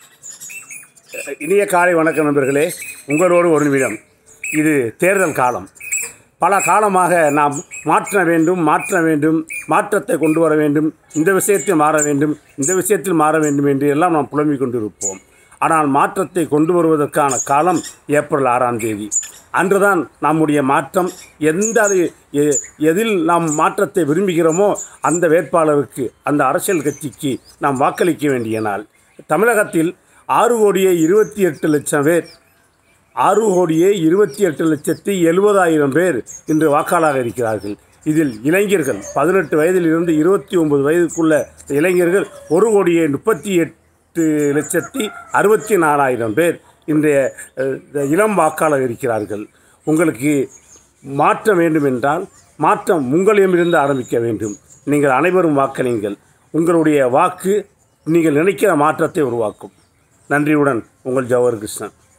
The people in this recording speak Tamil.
இனிய காலை வணக்கம் நண்பர்களே உங்களோடு ஒரு நிமிடம் இது தேர்தல் காலம் பல காலமாக நாம் மாற்ற வேண்டும் மாற்ற வேண்டும் மாற்றத்தை கொண்டு வர வேண்டும் இந்த விஷயத்தில் மாற வேண்டும் இந்த விஷயத்தில் மாற வேண்டும் என்று எல்லாம் நாம் புலம்பிக் கொண்டிருப்போம் ஆனால் மாற்றத்தை கொண்டு வருவதற்கான காலம் ஏப்ரல் ஆறாம் தேதி அன்றுதான் நம்முடைய மாற்றம் எந்த அது- எ- எதில் நாம் மாற்றத்தை விரும்புகிறோமோ அந்த வேட்பாளருக்கு அந்த அரசியல் கட்சிக்கு நாம் வாக்களிக்க வேண்டிய நாள் தமிழகத்தில் ஆறு கோடியே இருபத்தி எட்டு லட்சம் பேர் ஆறு கோடியே இருபத்தி எட்டு லட்சத்தி எழுபதாயிரம் பேர் இன்று வாக்காளராக இருக்கிறார்கள் இதில் இளைஞர்கள் பதினெட்டு வயதிலிருந்து இருபத்தி ஒன்பது வயதுக்குள்ள இளைஞர்கள் ஒரு கோடியே முப்பத்தி எட்டு லட்சத்தி அறுபத்தி நாலாயிரம் பேர் இன்றைய அஹ், இந்த இளம் வாக்காளர் இருக்கிறார்கள் உங்களுக்கு மாற்றம் வேண்டும் என்றால் மாற்றம் உங்களிடமிருந்து ஆரம்பிக்க வேண்டும் நீங்கள் அனைவரும் வாக்களியுங்கள் உங்களுடைய வாக்கு நீங்கள் நினைக்கிற மாற்றத்தை உருவாக்கும் நன்றியுடன் உங்கள் ஜவஹர் கிருஷ்ணன்